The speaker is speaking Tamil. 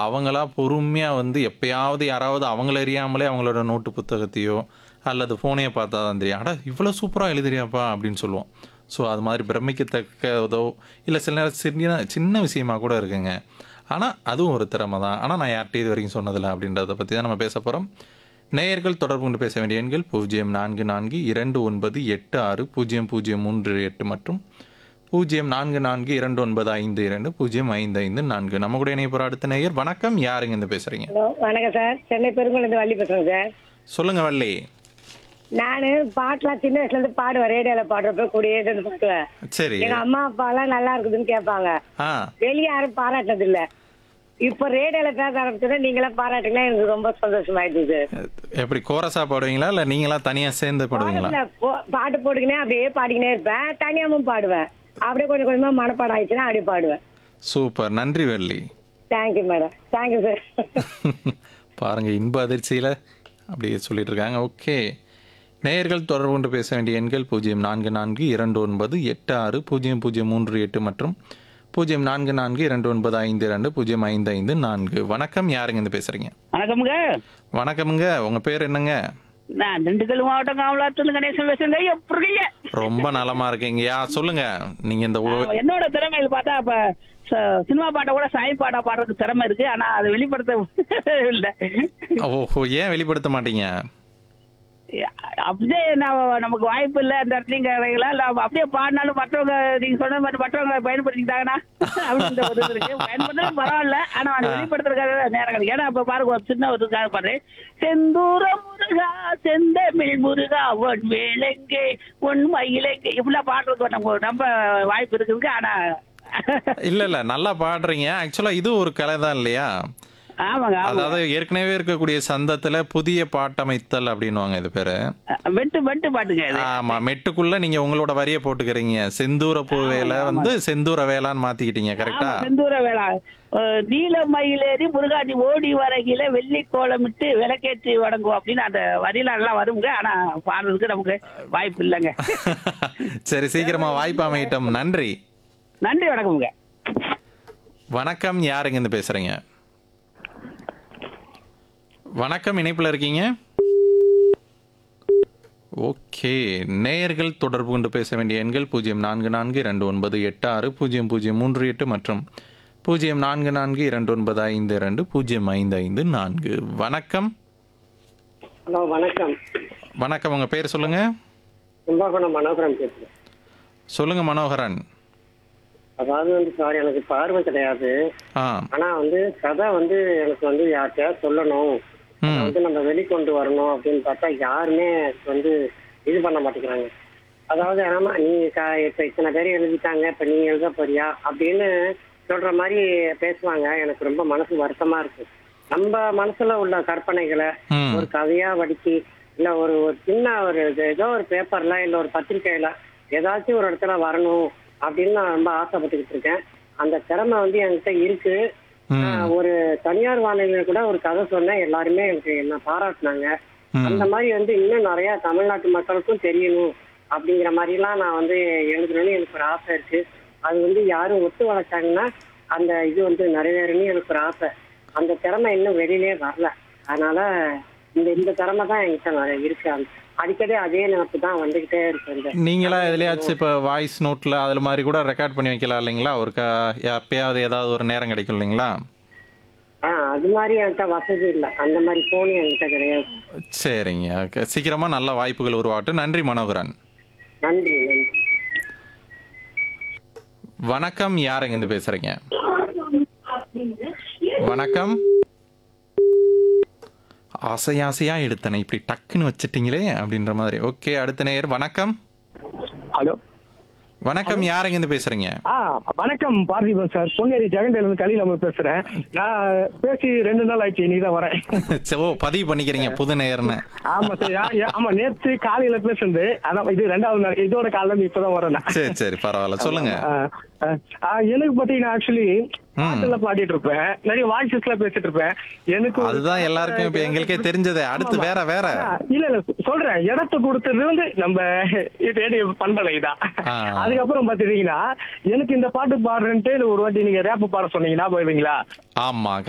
அவங்களா பொறுமையா வந்து எப்பயாவது யாராவது அவங்கள அறியாமலே அவங்களோட நோட்டு புத்தகத்தையோ அல்லது ஃபோனையோ பார்த்தா தான் தெரியும் அட இவ்வளோ சூப்பராக எழுதுறியாப்பா அப்படின்னு சொல்லுவோம் ஸோ அது மாதிரி பிரமிக்கத்தக்கதோ இல்லை சில நேரம் சின்ன சின்ன விஷயமா கூட இருக்குங்க ஆனால் அதுவும் ஒரு திறமை தான் ஆனால் நான் யார்கிட்ட இது வரைக்கும் சொன்னதில்லை அப்படின்றத பற்றி தான் நம்ம பேச போகிறோம் நேயர்கள் தொடர்பு கொண்டு பேச வேண்டிய எண்கள் பூஜ்ஜியம் நான்கு நான்கு இரண்டு ஒன்பது எட்டு ஆறு பூஜ்ஜியம் பூஜ்ஜியம் மூன்று எட்டு மற்றும் பூஜ்ஜியம் நான்கு நான்கு இரண்டு ஒன்பது ஐந்து இரண்டு பூஜ்ஜியம் ஐந்து ஐந்து நான்கு நம்ம கூட இணைய போகிற அடுத்த நேயர் வணக்கம் யாருங்க இருந்து பேசுகிறீங்க ஹலோ வணக்கம் சார் சென்னை பெருங்குளந்து வள்ளி பேசுறேன் சார் சொல்லுங்க வள்ளி நான் பாட்டுலாம் சின்ன வயசுல இருந்து பாடுவேன் ரேடியோல பாடுறப்ப கூடயே இருந்து பாடுவேன் சரி எங்க அம்மா அப்பா எல்லாம் நல்லா இருக்குதுன்னு கேட்பாங்க ஆ வெளியே யாரும் பாராட்டினது இல்ல இப்ப ரேடியோல பேச ஆரம்பிச்சோன்னா நீங்களாம் பாராட்டினா எனக்கு ரொம்ப சந்தோஷமாயிடுது சார் எப்படி கோரஸா பாடுவீங்களா இல்லை நீங்களா தனியாக சேர்ந்து பாடுவீங்களா பாடல, போ- பாட்டு போட்டுக்கினே அப்படியே பாடிக்கினே இருப்பேன் தனியாவும் பாடுவேன் அப்படியே கொஞ்சம் கொஞ்சமா மனப்பாடம் ஆயிடுச்சுன்னா அப்படியே பாடுவேன் சூப்பர் நன்றி Valli thank you madam thank you sir பாருங்க இன்ப அதிர்ச்சியில் அப்படியே சொல்லிட்டு இருக்காங்க ஓகே நேயர்கள் தொடர்பு கொண்டு பேச வேண்டிய எண்கள் பூஜ்ஜியம் நான்கு நான்கு இரண்டு ஒன்பது எட்டு ஆறு பூஜ்ஜியம் பூஜ்ஜியம் மூன்று எட்டு மற்றும் பூஜ்ஜியம் நான்கு நான்கு இரண்டு ஒன்பது ஐந்து இரண்டு பூஜ்ஜியம் ஐந்து ஐந்து நான்கு வணக்கம் யாருங்க இருந்து பேசுறீங்க வணக்கமுங்க வணக்கமுங்க உங்க பேர் என்னங்க நான் திண்டுக்கல் மாவட்டம் காமலாத்துல கணேசன் பேசுறேங்க எப்படிங்க ரொம்ப நலமா இருக்கீங்கயா சொல்லுங்க நீங்க இந்த உ- என்னோட திறமையில் பார்த்தா இப்ப ச- சினிமா பாட்டை கூட சாய் பாட்டா பாடுறதுக்கு திறமை இருக்கு ஆனா அதை வெளிப்படுத்த இல்ல ஓஹோ ஏன் வெளிப்படுத்த மாட்டீங்க அப்படியே நான் நமக்கு வாய்ப்பு இல்ல அந்த இடத்துலயும் கிடைக்கல இல்ல அப்படியே பாடினாலும் மற்றவங்க நீங்க சொன்ன மாதிரி மற்றவங்க பயன்படுத்திக்கிட்டாங்கன்னா அப்படின்ற ஒரு இது இருக்கு பயன்படுத்தாலும் பரவாயில்ல ஆனா அதை வெளிப்படுத்துறதுக்காக நேரம் கிடைக்கும் ஏன்னா இப்ப பாருங்க ஒரு சின்ன ஒரு இதுக்காக பாரு செந்தூர முருகா செந்தமிழ் முருகா உன் வேலைங்கே உன் மயிலங்கே இப்படிலாம் பாடுறதுக்கு நம்ம ரொம்ப வாய்ப்பு இருக்குது ஆனா இல்ல இல்ல நல்லா பாடுறீங்க ஆக்சுவலா இது ஒரு கலை தான் இல்லையா ஆமாங்க ஆமாங்க அதாவது ஏற்கனவே இருக்கக்கூடிய சந்தத்துல புதிய பாட்டமைத்தல் அப்படின்னுவாங்க இது பேரு வெட்டு வெட்டு பாட்டுங்க இது ஆமா மெட்டுக்குள்ள நீங்க உங்களோட வரிய போட்டுக்கிறீங்க செந்தூர பூ வேலை வந்து செந்தூர வேளான்னு மாத்திக்கிட்டீங்க கரெக்டா ஆமா, செந்தூர வேளா அஹ், நீல மயிலேறி முருகாஜி ஓடி வரையில வெள்ளி கோலமிட்டு விளக்கேற்றி வணங்குவோம் அப்படின்னு அந்த வரியில நல்லா வருங்க ஆனா பாடுறதுக்கு நமக்கு வாய்ப்பு இல்லைங்க சரி சீக்கிரமா வாய்ப்பு அமையட்டும் நன்றி நன்றி வணக்கமுங்க வணக்கம் யாருங்க இருந்து பேசுறீங்க வணக்கம் இணைப்புல இருக்கீங்க ஓகே நேயர்கள் தொடர்பு கொண்டு பேச வேண்டிய எண்கள் பூஜ்ஜியம் நான்கு நான்கு இரண்டு ஒன்பது எட்டு ஆறு பூஜ்ஜியம் பூஜ்ஜியம் மூன்று எட்டு மற்றும் பூஜ்ஜியம் நான்கு நான்கு இரண்டு ஒன்பது ஐந்து இரண்டு பூஜ்ஜியம் ஐந்து ஐந்து நான்கு வணக்கம் ஹலோ வணக்கம் வணக்கம் உங்க பேர் சொல்லுங்க கும்பகோணம் மனோகரம் பேசுறேன் சொல்லுங்க மனோகரன் அதாவது வந்து சார் எனக்கு பார்வை கிடையாது ஆ ஆனா வந்து கதை வந்து எனக்கு வந்து யார்கிட்டயாவது சொல்லணும் அதை ம் வந்து நம்ம வெளிக்கொண்டு வரணும் அப்படின்னு பார்த்தா யாருமே அதுக்கு வந்து இது பண்ண மாட்டேங்கிறாங்க அதாவது ஆமா நீ க- இப்ப இத்தனை பேர் எழுதிட்டாங்க இப்ப நீ எழுத போறியா அப்படின்னு சொல்ற மாதிரி பேசுவாங்க எனக்கு ரொம்ப மனசு வருத்தமா இருக்கு நம்ம மனசுல உள்ள கற்பனைகளை ம் ஒரு கதையா வடிச்சு இல்ல ஒரு ஒரு சின்ன ஒரு இது- ஏதோ ஒரு பேப்பர்ல இல்ல ஒரு பத்திரிக்கையில ஏதாச்சும் ஒரு இடத்துல வரணும் அப்படின்னு நான் ரொம்ப ஆசைப்பட்டுக்கிட்டு இருக்கேன் அந்த திறமை வந்து என்கிட்ட இருக்கு ம் ஆஹ் ஒரு தனியார் வானிலையில கூட ஒரு கதை சொன்னேன் எல்லாருமே எனக்கு என்ன பாராட்டினாங்க ம் அந்த மாதிரி வந்து இன்னும் நிறைய தமிழ்நாட்டு மக்களுக்கும் தெரியணும் அப்படிங்கிற மாதிரி எல்லாம் நான் வந்து எழுதணும்னு எனக்கு ஒரு ஆசை இருக்கு அது வந்து யாரும் ஒத்து வளர்த்தாங்கன்னா அந்த இது வந்து நிறைவேறணும்னு எனக்கு ஒரு ஆசை அந்த திறமை இன்னும் வெளியிலே வரல அதனால இந்த இந்த திறமை தான் என்கிட்ட நிறைய இருக்கு அந்த- அடிக்கடி அதே நினப்பு தான் வந்துகிட்டே இருக்கு இந்த நீங்களா எதுலயாச்சும் இப்போ வாய்ஸ் நோட்ல அதுல மாதிரி கூட ரெக்கார்ட் பண்ணி வைக்கலாம் இல்லைங்களா ஒரு க எப்பயாவது ஏதாவது ஒரு நேரம் கிடைக்கும் இல்லைங்களா ஆஹ் அது மாதிரி என்கிட்ட வசதி இல்லை அந்த மாதிரி போன் என்கிட்ட கிடையாது சரிங்க Okay. சீக்கிரமா நல்ல வாய்ப்புகள் உருவாகட்டும் நன்றி மனோகரன் நன்றி நன்றி வணக்கம் யாருங்க இருந்து பேசுறீங்க வணக்கம் ஆசை ஆசையா எடுத்தனே இப்படி டக்குன்னு வச்சிட்டீங்களே அப்படின்ற மாதிரி ஓகே அடுத்த நேயர் வணக்கம் ஹலோ வணக்கம் யாருங்க இருந்து பேசுறீங்க ஆ வணக்கம் பார்த்திபன் சார் பொன்னேரி ஜெகண்டேல இருந்து கலியில் நம்ம பேசுறேன் நான் பேசி ரெண்டு நாள் ஆயிடுச்சு இன்னைக்கு தான் வரேன் சரி, ஓ பதிவு பண்ணிக்கிறீங்க புது நேயர்னு ஆமா சார் யா- யா- ஆமா நேத்து காலையில பேசுனது அதான் இது ரெண்டாவது நாள் இதோட காலையில இருந்து இப்பதான் வரேன் நான். சரி சரி பரவாயில்ல சொல்லுங்க ஆ, ஆ, ஆ, எனக்கு பாத்தீங்கன்னா ஆக்சுவலி பாட்டெல்லாம் பாடிட்டு இருப்பேன் நிறைய வாய்ஸஸ் எல்லாம் பேசிட்டு இருப்பேன் எனக்கு ஒரு- அதுதான் எல்லாருக்கும் இப்ப எங்களுக்கே தெரிஞ்சதே அடுத்து வேற வேற ஆ, இல்ல இல்ல சொல்றேன் இடத்த கொடுத்தது வந்து நம்ம ரேடியோ பண்பலை தான் ஆ. அதுக்கப்புறம் பாத்துட்டீங்கன்னா எனக்கு இந்த பாட்டு பாடுறேன்ட்டு ஒரு வாட்டி நீங்க ரேப் பாட சொன்னீங்கன்னா போயிருவீங்களா ஆமா